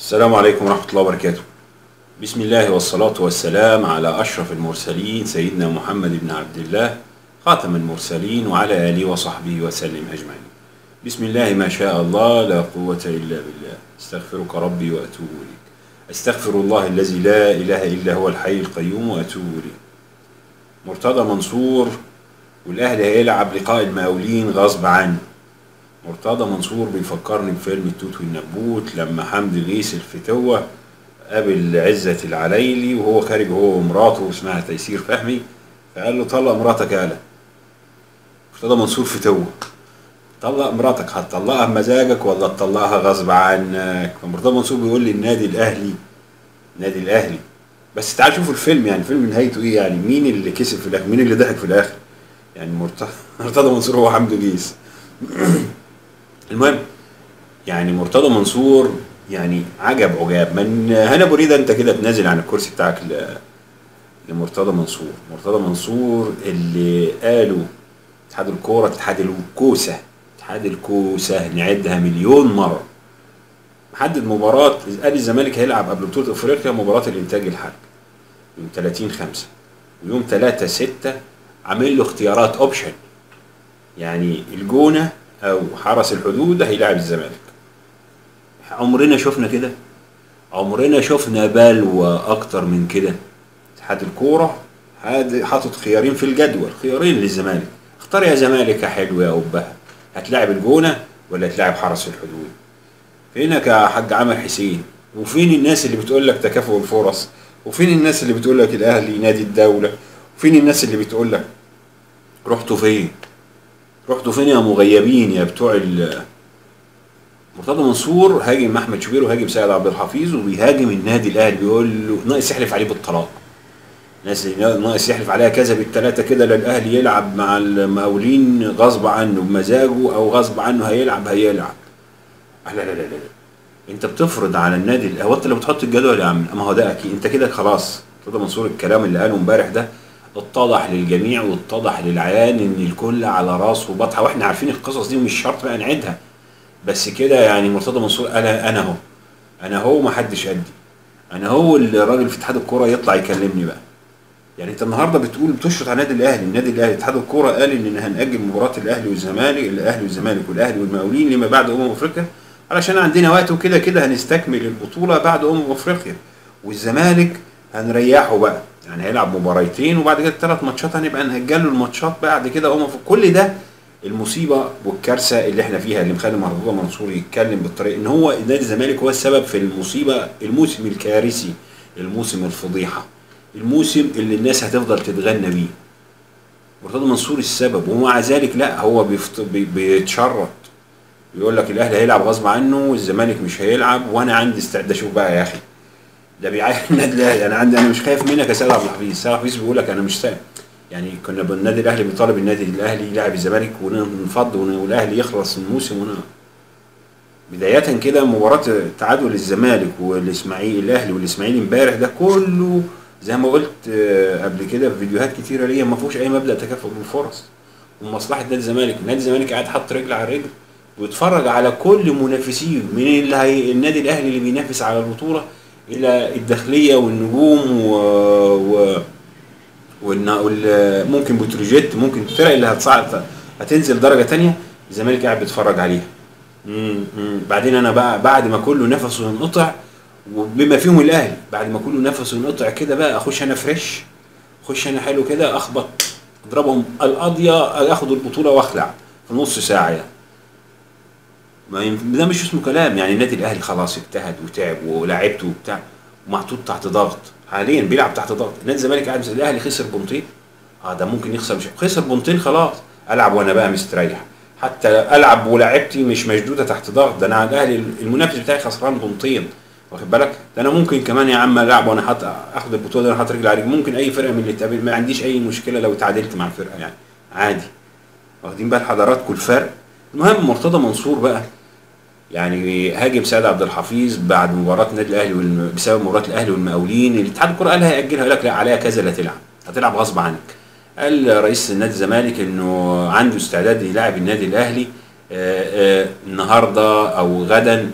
السلام عليكم ورحمة الله وبركاته بسم الله والصلاة والسلام على أشرف المرسلين سيدنا محمد بن عبد الله خاتم المرسلين وعلى آله وصحبه وسلم أجمعين بسم الله ما شاء الله لا قوة إلا بالله استغفرك ربي وأتوب إليك أستغفر الله الذي لا إله إلا هو الحي القيوم وأتوب إليه مرتضى منصور والأهلي هيلعب لقاء المقاولين غصب عنه مرتضى منصور بيفكرني بفيلم التوت والنبوت لما حمدي غيث الفتوة قابل عزة العليلي وهو خارج هو ومراته اسمها تيسير فهمي فقال له طلق مراتك يالا مرتضى منصور فتوة طلق مراتك هتطلقها بمزاجك ولا تطلقها غصب عنك فمرتضى منصور بيقول لي النادي الاهلي النادي الاهلي بس تعال شوفوا الفيلم يعني الفيلم نهايته ايه يعني مين اللي كسب في الاخر مين اللي ضحك في الاخر يعني مرتضى مرتضى منصور هو حمدي غيث المهم يعني مرتضى منصور يعني عجب عجاب من هنا بريدة انت كده تنازل عن الكرسي بتاعك ل- لمرتضى منصور مرتضى منصور اللي قالوا اتحاد الكورة اتحاد الكوسة اتحاد الكوسة نعدها مليون مرة محدد مباراة قال الزمالك هيلعب قبل بطولة افريقيا مباراة الانتاج الحربي يوم 30 5 ويوم 3 6 عامل له اختيارات اوبشن يعني الجونة او حرس الحدود هيلاعب الزمالك عمرنا شفنا كده عمرنا شفنا بلوى اكتر من كده اتحاد الكوره هاد- حاطط خيارين في الجدول خيارين للزمالك اختار يا زمالك يا حلو يا ابها هتلاعب الجونه ولا هتلاعب حرس الحدود فينك يا حاج عامر حسين وفين الناس اللي بتقول لك تكافؤ الفرص وفين الناس اللي بتقول لك الاهلي نادي الدوله وفين الناس اللي بتقول لك رحتوا فين رحتوا فين يا مغيبين يا بتوع ال مرتضى منصور هاجم احمد شوبير وهاجم سيد عبد الحفيظ وبيهاجم النادي الاهلي بيقول له ناقص يحلف عليه بالطلاق ناس ناقص يحلف عليها كذا بالثلاثه كده لا الاهلي يلعب مع المقاولين غصب عنه بمزاجه او غصب عنه هيلعب هيلعب لا لا لا لا, لا. انت بتفرض على النادي الأهلي- هو انت اللي بتحط الجدول يا عم ما هو ده اكيد انت كده خلاص مرتضى منصور الكلام اللي قاله امبارح ده اتضح للجميع واتضح للعيان ان الكل على راسه بطحه واحنا عارفين القصص دي ومش شرط بقى نعيدها بس كده يعني مرتضى منصور انا انا اهو انا هو ما حدش قدي انا هو اللي الراجل في اتحاد الكوره يطلع يكلمني بقى يعني انت النهارده بتقول بتشرط على النادي الاهلي النادي الاهلي اتحاد الكوره قال ان هنأجل مباراه الاهلي والزمالك الاهلي والزمالك والاهلي والمقاولين لما بعد امم افريقيا علشان عندنا وقت وكده كده هنستكمل البطوله بعد امم افريقيا والزمالك هنريحه بقى يعني هيلعب مباراتين وبعد كده ثلاث ماتشات هنبقى نأجل له الماتشات بعد كده امم أفريقيا. كل ده المصيبه والكارثه اللي احنا فيها اللي مخلي مرتضى منصور يتكلم بالطريقه ان هو نادي الزمالك هو السبب في المصيبه الموسم الكارثي الموسم الفضيحه الموسم اللي الناس هتفضل تتغنى بيه مرتضى منصور السبب ومع ذلك لا هو بيفت... بي... بيتشرط بيقول لك الاهلي هيلعب غصب عنه والزمالك مش هيلعب وانا عندي استعداد اشوف بقى يا اخي ده بيعاين النادي الاهلي انا عندي انا مش خايف منك يا سيد عبد الحفيظ سيد عبد الحفيظ بيقول لك انا مش سائل يعني كنا بالنادي الاهلي بيطالب النادي الاهلي يلعب الزمالك وننفض ون- والاهلي يخلص الموسم ون... بداية كده مباراة تعادل الزمالك والاسماعيلي الاهلي والاسماعيلي امبارح ده كله زي ما قلت آه، قبل كده في فيديوهات كتيرة ليا ما فيهوش اي مبدأ تكافؤ بالفرص ومصلحة نادي الزمالك نادي الزمالك قاعد حاط رجل على رجل ويتفرج على كل منافسيه من اللي هي النادي الاهلي اللي بينافس على البطولة الى الداخلية والنجوم و, و... والن... وال... ممكن بتروجيت ممكن الفرق اللي هتصعد هتنزل درجة تانية الزمالك قاعد بيتفرج عليها مم، مم. بعدين انا بقى بعد ما كله نفسه ينقطع وبما فيهم الاهلي بعد ما كله نفسه ينقطع كده بقى اخش انا فريش اخش انا حلو كده اخبط اضربهم القاضيه اخد البطوله واخلع في نص ساعه يعني ما يم- ده مش اسمه كلام يعني النادي الاهلي خلاص اجتهد وتعب ولاعبته وبتاع ومحطوط تحت ضغط حاليا بيلعب تحت ضغط نادي الزمالك قاعد بس- الاهلي خسر بونتين اه ده ممكن يخسر مش خسر بونتين خلاص العب وانا بقى مستريح حتى العب ولاعبتي مش مشدوده تحت ضغط ده انا على الاهلي المنافس بتاعي خسران بونتين واخد بالك ده انا ممكن كمان يا عم العب وانا حاطط اخد البطوله ده انا حاطط رجلي على رجلي ممكن اي فرقه من اللي تقابل ما عنديش اي مشكله لو تعادلت مع الفرقه يعني عادي واخدين بال حضراتكم الفرق المهم مرتضى منصور بقى يعني هاجم سيد عبد الحفيظ بعد مباراه النادي الاهلي والم... بسبب مباراه الاهلي والمقاولين الاتحاد الكره قال هياجلها يقول لك لا عليها كذا لا تلعب هتلعب غصب عنك قال رئيس نادي الزمالك انه عنده استعداد يلاعب النادي الاهلي آه، آه، النهارده او غدا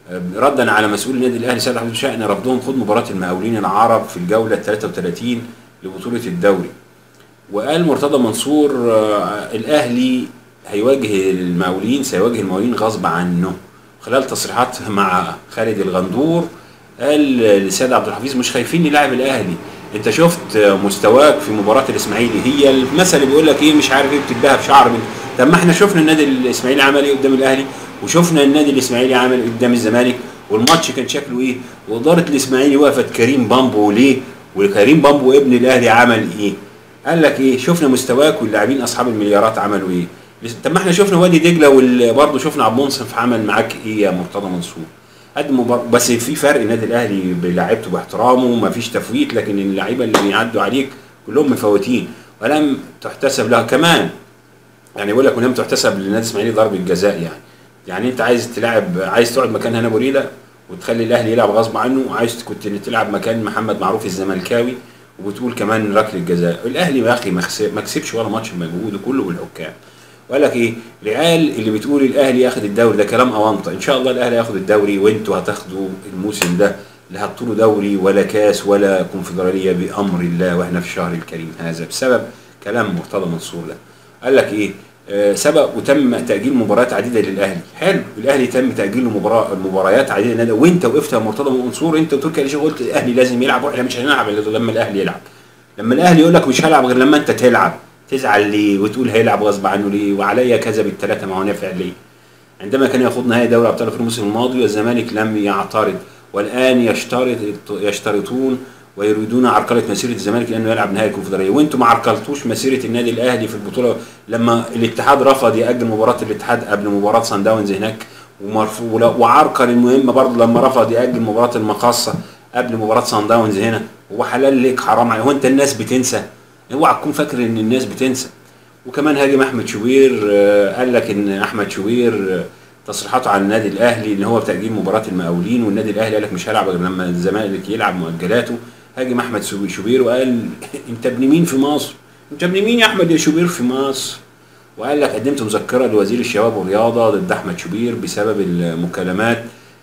ردا على مسؤول النادي الاهلي سيد عبد شأن رفضهم خوض مباراه المقاولين العرب في الجوله 33 لبطوله الدوري وقال مرتضى منصور آه، الاهلي هيواجه المقاولين سيواجه المقاولين غصب عنه خلال تصريحات مع خالد الغندور قال لسيد عبد الحفيظ مش خايفين نلعب الاهلي انت شفت مستواك في مباراه الاسماعيلي اللي هي المثل اللي بيقول لك ايه مش عارف ايه بتديها بشعر من طب ما احنا شفنا النادي الاسماعيلي عمل ايه قدام الاهلي وشفنا النادي الاسماعيلي عمل ايه قدام الزمالك والماتش كان شكله ايه واداره الاسماعيلي وقفت كريم بامبو ليه وكريم بامبو ابن الاهلي عمل ايه قال لك ايه شفنا مستواك واللاعبين اصحاب المليارات عملوا ايه طب ما احنا شفنا وادي دجله وبرضه شفنا عبد المنصف عمل معاك ايه يا مرتضى منصور قد مبار... بس في فرق النادي الاهلي بلاعيبته باحترامه ما فيش تفويت لكن اللعيبه اللي بيعدوا عليك كلهم مفوتين ولم تحتسب لها كمان يعني بقول لك ولم تحتسب للنادي الاسماعيلي ضربه جزاء يعني يعني انت عايز تلعب عايز تقعد مكان هنا بريده وتخلي الاهلي يلعب غصب عنه وعايز كنت تلعب مكان محمد معروف الزملكاوي وبتقول كمان ركله جزاء الاهلي يا اخي ما كسبش ولا ماتش بمجهوده كله والحكام وقال لك ايه العيال اللي بتقول الاهلي ياخد الدوري ده كلام اونطه ان شاء الله الاهلي ياخد الدوري وانتوا هتاخدوا الموسم ده لا هتطولوا دوري ولا كاس ولا كونفدراليه بامر الله واحنا في الشهر الكريم هذا بسبب كلام مرتضى منصور ده قال لك ايه آه سبق وتم تاجيل مباريات عديده للاهلي حلو الاهلي تم تاجيل مباراه مباريات عديده للنادي وانت وقفت يا مرتضى منصور انت وتركي آل قلت الاهلي لازم يلعب واحنا مش هنلعب الا لما الاهلي يلعب لما الاهلي يقول لك مش هلعب غير لما انت تلعب تزعل ليه وتقول هيلعب غصب عنه ليه وعليا كذا بالثلاثه ما هو نافع ليه عندما كان يخوض نهائي دوري ابطال افريقيا الموسم الماضي والزمالك لم يعترض والان يشترط يشترطون ويريدون عرقله مسيره الزمالك لانه يلعب نهائي الكونفدراليه وانتم ما عرقلتوش مسيره النادي الاهلي في البطوله لما الاتحاد رفض ياجل مباراه الاتحاد قبل مباراه سان داونز هناك ومرفوض وعرقل المهم برضه لما رفض ياجل مباراه المقاصه قبل مباراه سان داونز هنا هو حلال ليك حرام هو انت الناس بتنسى اوعى تكون فاكر ان الناس بتنسى وكمان هاجم احمد شوبير قال لك ان احمد شوبير تصريحاته عن النادي الاهلي ان هو بتاجيل مباراه المقاولين والنادي الاهلي قال لك مش هلعب غير لما الزمالك يلعب مؤجلاته هاجم احمد شوبير وقال انت ابن مين في مصر؟ انت ابن مين يا احمد يا شوبير في مصر؟ وقال لك قدمت مذكره لوزير الشباب والرياضه ضد احمد شوبير بسبب المكالمات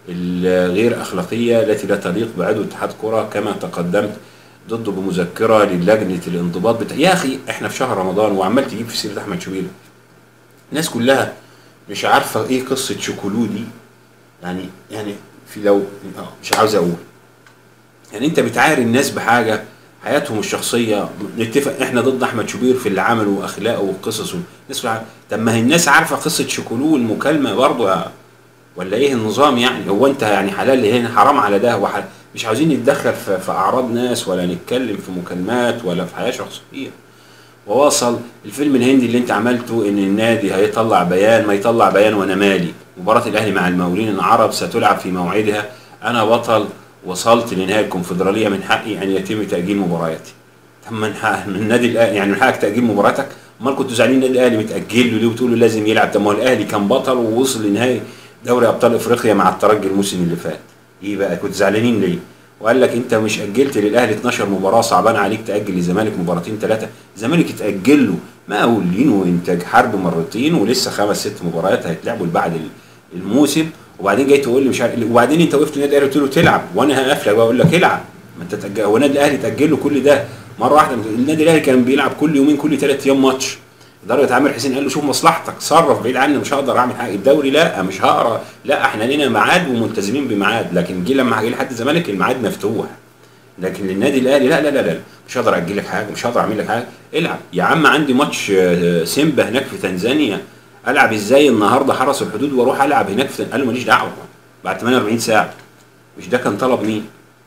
الغير اخلاقيه التي لا تليق بعضو اتحاد كره كما تقدمت ضده بمذكره للجنه الانضباط بتاع يا اخي احنا في شهر رمضان وعمال تجيب في سيره احمد شوبير الناس كلها مش عارفه ايه قصه شوكولو دي يعني يعني في لو مش عاوز اقول يعني انت بتعاير الناس بحاجه حياتهم الشخصيه نتفق احنا ضد احمد شوبير في اللي عمله واخلاقه وقصصه الناس طب ما هي الناس عارفه قصه شوكولو المكالمه برضه ولا ايه النظام يعني هو انت يعني حلال هنا حرام على ده وحل مش عاوزين نتدخل في, في اعراض ناس ولا نتكلم في مكالمات ولا في حياه شخصيه ووصل الفيلم الهندي اللي انت عملته ان النادي هيطلع بيان ما يطلع بيان وانا مالي مباراه الاهلي مع المقاولين العرب ستلعب في موعدها انا بطل وصلت لنهايه الكونفدراليه من حقي ان يتم تاجيل مبارياتي طب من حق من النادي الاهلي يعني من حقك تاجيل مباراتك امال كنتوا زعلانين النادي الاهلي متاجل له ليه وتقولوا لازم يلعب طب ما هو الاهلي كان بطل ووصل لنهائي دوري ابطال افريقيا مع الترجي الموسم اللي فات ايه بقى كنت زعلانين ليه وقال لك انت مش اجلت للاهلي 12 مباراه صعبان عليك تاجل للزمالك مباراتين ثلاثه الزمالك اتاجل له مقاولين وانتاج حرب مرتين ولسه خمس ست مباريات هيتلعبوا بعد الموسم وبعدين جاي تقول لي مش عارف وبعدين انت وقفت النادي الاهلي قلت له تلعب وانا هقفلك بقول لك العب ما انت تأجل هو النادي الاهلي تاجل له كل ده مره واحده النادي الاهلي كان بيلعب كل يومين كل ثلاث ايام ماتش لدرجه عامر حسين قال له شوف مصلحتك صرف بعيد عني مش هقدر اعمل حاجه الدوري لا مش هقرا لا احنا لينا ميعاد وملتزمين بميعاد لكن جه لما هجي لحد الزمالك الميعاد مفتوح لكن للنادي الاهلي لا لا لا لا مش هقدر اجي لك حاجه مش هقدر اعمل لك حاجه العب يا عم عندي ماتش سيمبا هناك في تنزانيا العب ازاي النهارده حرس الحدود واروح العب هناك في قال له ماليش دعوه بعد 48 ساعه مش ده كان طلب مين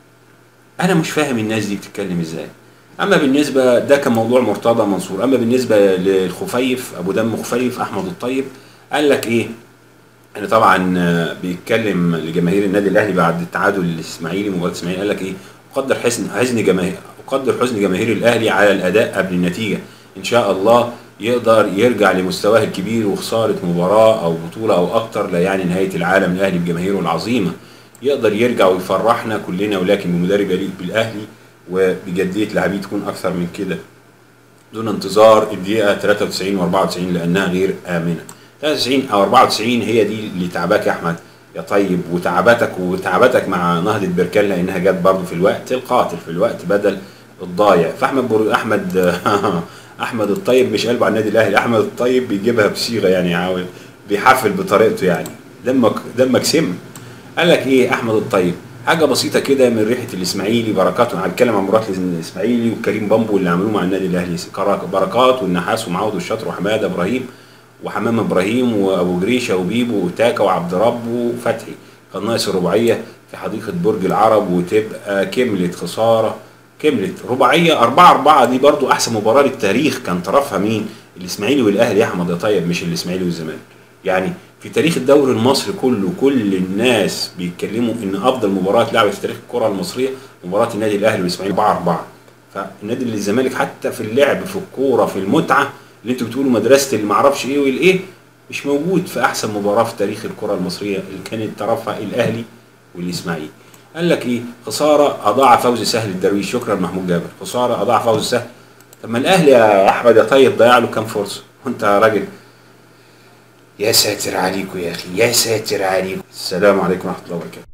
انا مش فاهم الناس دي بتتكلم ازاي اما بالنسبه ده كان موضوع مرتضى منصور اما بالنسبه للخفيف ابو دم خفيف احمد الطيب قال لك ايه انا طبعا بيتكلم لجماهير النادي الاهلي بعد التعادل الاسماعيلي مباراه الاسماعيلي قال لك ايه اقدر حزن حزن جماهير اقدر حزن جماهير الاهلي على الاداء قبل النتيجه ان شاء الله يقدر يرجع لمستواه الكبير وخساره مباراه او بطوله او اكتر لا يعني نهايه العالم الاهلي بجماهيره العظيمه يقدر يرجع ويفرحنا كلنا ولكن بمدرب يليق بالاهلي وبجديه لاعبيه تكون اكثر من كده دون انتظار الدقيقه 93 و94 لانها غير امنه 93 او 94 هي دي اللي تعباك يا احمد يا طيب وتعبتك وتعبتك مع نهضه بركان لانها جت برضه في الوقت القاتل في الوقت بدل الضايع فاحمد بر... احمد احمد الطيب مش قلبه على النادي الاهلي احمد الطيب بيجيبها بصيغه يعني عاوز بيحفل بطريقته يعني دمك دمك سم قال لك ايه احمد الطيب حاجه بسيطه كده من ريحه الاسماعيلي بركات هنتكلم عن مرات الاسماعيلي وكريم بامبو اللي عملوه مع النادي الاهلي بركات والنحاس ومعوض والشاطر وحماده ابراهيم وحمام ابراهيم وابو جريشه وبيبو وتاكا وعبد رب وفتحي كان ناقص الرباعيه في حديقه برج العرب وتبقى كملت خساره كملت رباعيه 4 4 دي برضو احسن مباراه للتاريخ كان طرفها مين؟ الاسماعيلي والاهلي يا احمد يا طيب مش الاسماعيلي والزمالك يعني في تاريخ الدوري المصري كله كل الناس بيتكلموا ان افضل مباراه اتلعبت في تاريخ الكره المصريه مباراه النادي الاهلي والاسماعيلي 4 4 فالنادي الزمالك حتى في اللعب في الكوره في المتعه اللي انتوا بتقولوا مدرسه اللي معرفش ايه والايه مش موجود في احسن مباراه في تاريخ الكره المصريه اللي كانت طرفها الاهلي والاسماعيلي قال لك ايه خساره اضاع فوز سهل الدرويش شكرا محمود جابر خساره اضاع فوز سهل طب ما الاهلي يا احمد يا طيب ضيع له كام فرصه وانت يا راجل يا ساتر عليكم يا اخي يا ساتر عليكم السلام عليكم ورحمه الله وبركاته